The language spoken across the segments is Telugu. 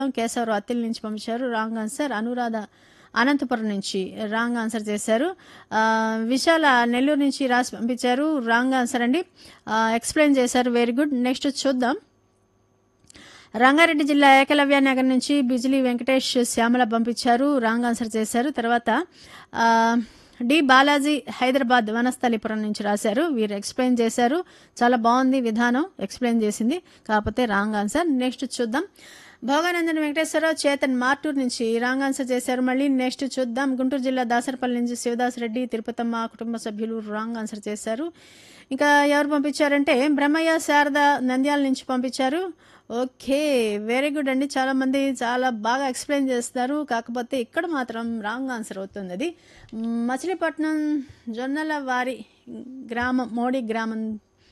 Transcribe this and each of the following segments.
కేశవరావు అత్తిలి నుంచి పంపించారు రాంగ్ ఆన్సర్ అనురాధ అనంతపురం నుంచి రాంగ్ ఆన్సర్ చేశారు ఆ, విశాల నెల్లూరు నుంచి రాసి పంపించారు రాంగ్ ఆన్సర్ అండి ఆ, ఎక్స్ప్లెయిన్ చేశారు వెరీ గుడ్ నెక్స్ట్ చూద్దాం రంగారెడ్డి జిల్లా ఏకలవ్య నగర్ నుంచి బిజిలీ వెంకటేష్ శ్యామల పంపించారు రాంగ్ ఆన్సర్ చేశారు తర్వాత ఆ, డి బాలాజీ హైదరాబాద్ వనస్థలిపురం నుంచి రాశారు వీరు ఎక్స్ప్లెయిన్ చేశారు చాలా బాగుంది విధానం ఎక్స్ప్లెయిన్ చేసింది కాకపోతే రాంగ్ ఆన్సర్ నెక్స్ట్ చూద్దాం భోగానందన్ వెంకటేశ్వరరావు చేతన్ మార్టూర్ నుంచి రాంగ్ ఆన్సర్ చేశారు మళ్ళీ నెక్స్ట్ చూద్దాం గుంటూరు జిల్లా దాసరపల్లి నుంచి శివదాస్ రెడ్డి తిరుపతమ్మ కుటుంబ సభ్యులు రాంగ్ ఆన్సర్ చేశారు ఇంకా ఎవరు పంపించారంటే బ్రహ్మయ్య శారద నంద్యాల నుంచి పంపించారు ఓకే వెరీ గుడ్ అండి చాలా మంది చాలా బాగా ఎక్స్ప్లెయిన్ చేస్తారు కాకపోతే ఇక్కడ మాత్రం రాంగ్ ఆన్సర్ అవుతుంది అది మచిలీపట్నం జొన్నల వారి గ్రామం మోడీ గ్రామం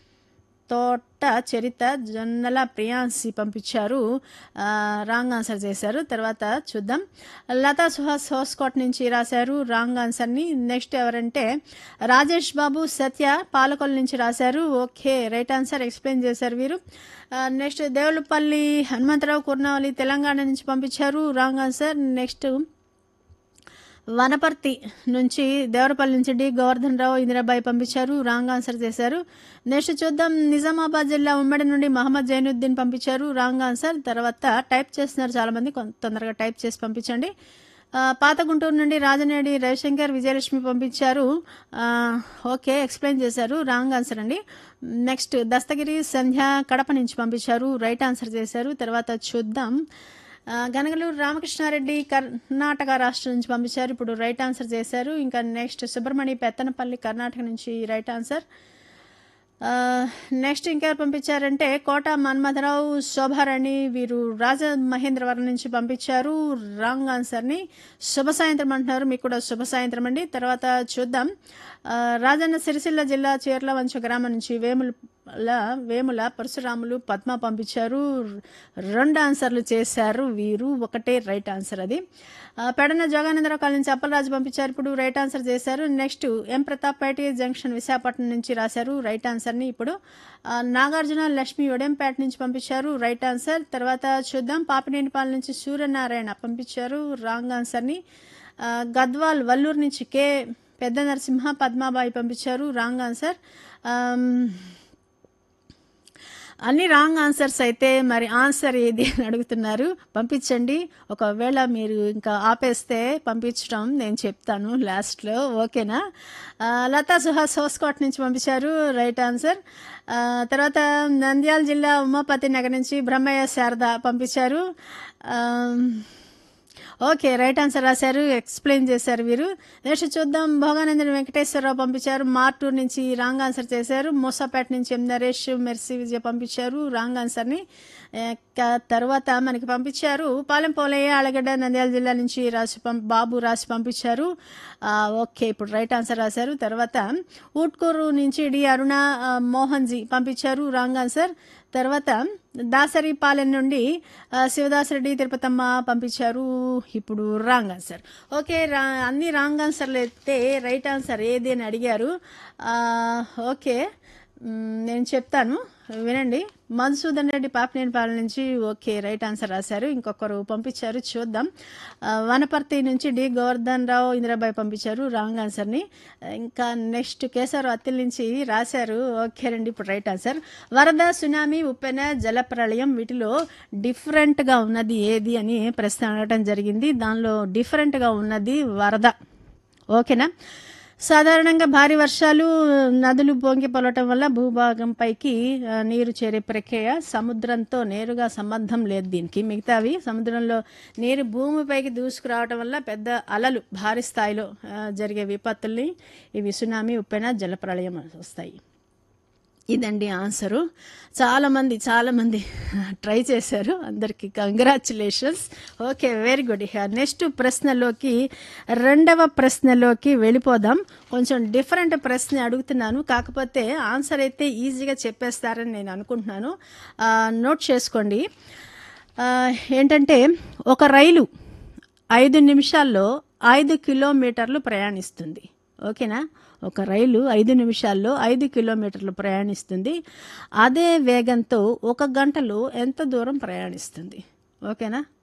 తోట చరిత జొన్నల ప్రియాంసి పంపించారు ఆ, రాంగ్ ఆన్సర్ చేశారు తర్వాత చూద్దాం లతా సుహాస్ హోస్కోట్ నుంచి రాశారు రాంగ్ ఆన్సర్ని నెక్స్ట్ ఎవరంటే రాజేష్ బాబు సత్య పాలకొల్ నుంచి రాశారు ఓకే రైట్ ఆన్సర్ ఎక్స్ప్లెయిన్ చేశారు వీరు ఆ, నెక్స్ట్ దేవులపల్లి హనుమంతరావు కుర్నావలి తెలంగాణ నుంచి పంపించారు రాంగ్ ఆన్సర్ నెక్స్ట్ వనపర్తి నుంచి దేవరపల్లి నుంచి డి గోవర్ధన్ రావు ఇందిరాబాయి పంపించారు రాంగ్ ఆన్సర్ చేశారు నెక్స్ట్ చూద్దాం నిజామాబాద్ జిల్లా ఉమ్మడి నుండి మహమ్మద్ జైనుద్దీన్ పంపించారు రాంగ్ ఆన్సర్ తర్వాత టైప్ చేస్తున్నారు చాలామంది కొంత తొందరగా టైప్ చేసి పంపించండి ఆ, పాత గుంటూరు నుండి రాజనేడి రవిశంకర్ విజయలక్ష్మి పంపించారు ఆ, ఓకే ఎక్స్ప్లెయిన్ చేశారు రాంగ్ ఆన్సర్ అండి నెక్స్ట్ దస్తగిరి సంధ్య కడప నుంచి పంపించారు రైట్ ఆన్సర్ చేశారు తర్వాత చూద్దాం ఆ, గనగలూరు రామకృష్ణారెడ్డి కర్ణాటక రాష్ట్రం నుంచి పంపించారు ఇప్పుడు రైట్ ఆన్సర్ చేశారు ఇంకా నెక్స్ట్ సుబ్రహ్మణ్య పెత్తనపల్లి కర్ణాటక నుంచి రైట్ ఆన్సర్ ఆ, నెక్స్ట్ ఇంకెవరు పంపించారంటే కోట మన్మథరావు శోభారాణి వీరు రాజ మహేంద్రవరం నుంచి పంపించారు రాంగ్ ఆన్సర్ని శుభ సాయంత్రం అంటున్నారు మీకు కూడా శుభ సాయంత్రం అండి తర్వాత చూద్దాం ఆ, రాజన్న సిరిసిల్ల జిల్లా చీర్ల వంచ గ్రామం నుంచి వేముల వేముల పరశురాములు పద్మ పంపించారు రెండు ఆన్సర్లు చేశారు వీరు ఒకటే రైట్ ఆన్సర్ అది ఆ, పెడన జోగానందరావు కాలనీ నుంచి అప్పలరాజు పంపించారు ఇప్పుడు రైట్ ఆన్సర్ చేశారు next M Pratappeta junction Visakhapatnam నుంచి రాశారు రైట్ ఆన్సర్ని ఇప్పుడు ఆ, నాగార్జున లక్ష్మి ఒడెంపేట నుంచి పంపించారు రైట్ ఆన్సర్ తర్వాత చూద్దాం పాపినేనిపాల నుంచి సూర్యనారాయణ పంపించారు రాంగ్ ఆన్సర్ని ఆ, గద్వాల్ వల్లూరు నుంచి కే పెద్ద నరసింహ పద్మాబాయి పంపించారు రాంగ్ ఆన్సర్ ఆమ్, అన్ని రాంగ్ ఆన్సర్స్ అయితే మరి ఆన్సర్ ఏది అని అడుగుతున్నారు పంపించండి ఒకవేళ మీరు ఇంకా ఆపేస్తే పంపించడం నేను చెప్తాను లాస్ట్లో ఓకేనా ఆ, లతా సుహాస్ హోస్కోట్ నుంచి పంపించారు రైట్ ఆన్సర్ ఆ, తర్వాత నంద్యాల జిల్లా ఉమాపతి నగర్ నుంచి బ్రహ్మయ్య శారద పంపించారు ఆమ్, ఓకే రైట్ ఆన్సర్ రాశారు ఎక్స్ప్లెయిన్ చేశారు వీరు నెక్స్ట్ చూద్దాం భోగానందన్ వెంకటేశ్వరరావు పంపించారు మార్టూర్ నుంచి రాంగ్ ఆన్సర్ చేశారు మూసాపేట నుంచి ఎం నరేష్ మెర్సీ విజయ పంపించారు రాంగ్ ఆన్సర్ని ఇక తర్వాత మనకి పంపించారు పాలెం పోలయ్య అలగడ్డ నంద్యాల జిల్లా నుంచి రాసి పం బాబు రాసి పంపించారు ఆ, ఓకే ఇప్పుడు రైట్ ఆన్సర్ రాశారు తర్వాత ఊట్కూరు నుంచి డి అరుణ ఆ, మోహన్ జీ పంపించారు రాంగ్ ఆన్సర్ తర్వాత దాసరి పాలెం నుండి ఆ, శివదాస్ రెడ్డి తిరుపతమ్మ పంపించారు ఇప్పుడు రాంగ్ ఆన్సర్ ఓకే రా అన్ని రాంగ్ ఆన్సర్లు అయితే రైట్ ఆన్సర్ ఏది అని అడిగారు ఆ, ఓకే మ్, నేను చెప్తాను వినండి మధుసూదన్ రెడ్డి పాపినేనిపాలెం నుంచి ఓకే రైట్ ఆన్సర్ రాశారు ఇంకొకరు పంపించారు చూద్దాం ఆ, వనపర్తి నుంచి డి గోవర్ధన్ రావు ఇందిరాబాయి పంపించారు రాంగ్ ఆన్సర్ని ఇంకా నెక్స్ట్ కేసర్ అత్తిల్ నుంచి రాశారు ఓకే రండి ఇప్పుడు రైట్ ఆన్సర్ వరద సునామీ ఉప్పెన జలప్రళయం వీటిలో డిఫరెంట్గా ఉన్నది ఏది అని ప్రశ్న అడగటం జరిగింది దానిలో డిఫరెంట్గా ఉన్నది వరద ఓకేనా సాధారణంగా భారీ వర్షాలు నదులు పొంగి పొలటం వల్ల భూభాగంపైకి ఆ, నీరు చేరే ప్రక్రియ సముద్రంతో నేరుగా సంబంధం లేదు దీనికి మిగతావి సముద్రంలో నీరు భూమిపైకి దూసుకురావటం వల్ల పెద్ద అలలు భారీ స్థాయిలో ఆ, జరిగే విపత్తుల్ని ఇవి సునామీ ఉప్పెన జలప్రళయం వస్తాయి ఇదండి ఆన్సరు చాలామంది చాలామంది ట్రై చేశారు అందరికీ కంగ్రాచులేషన్స్ ఓకే వెరీ గుడ్ ఇక నెక్స్ట్ ప్రశ్నలోకి రెండవ ప్రశ్నలోకి వెళ్ళిపోదాం కొంచెం డిఫరెంట్ ప్రశ్న అడుగుతున్నాను కాకపోతే ఆన్సర్ అయితే ఈజీగా చెప్పేస్తారని నేను అనుకుంటున్నాను ఆ, నోట్ చేసుకోండి ఆ, ఏంటంటే ఒక రైలు ఐదు నిమిషాల్లో ఐదు కిలోమీటర్లు ప్రయాణిస్తుంది ఓకేనా ఒక రైలు ఐదు నిమిషాల్లో ఐదు కిలోమీటర్లు ప్రయాణిస్తుంది అదే వేగంతో ఒక గంటలో ఎంత దూరం ప్రయాణిస్తుంది ఓకేనా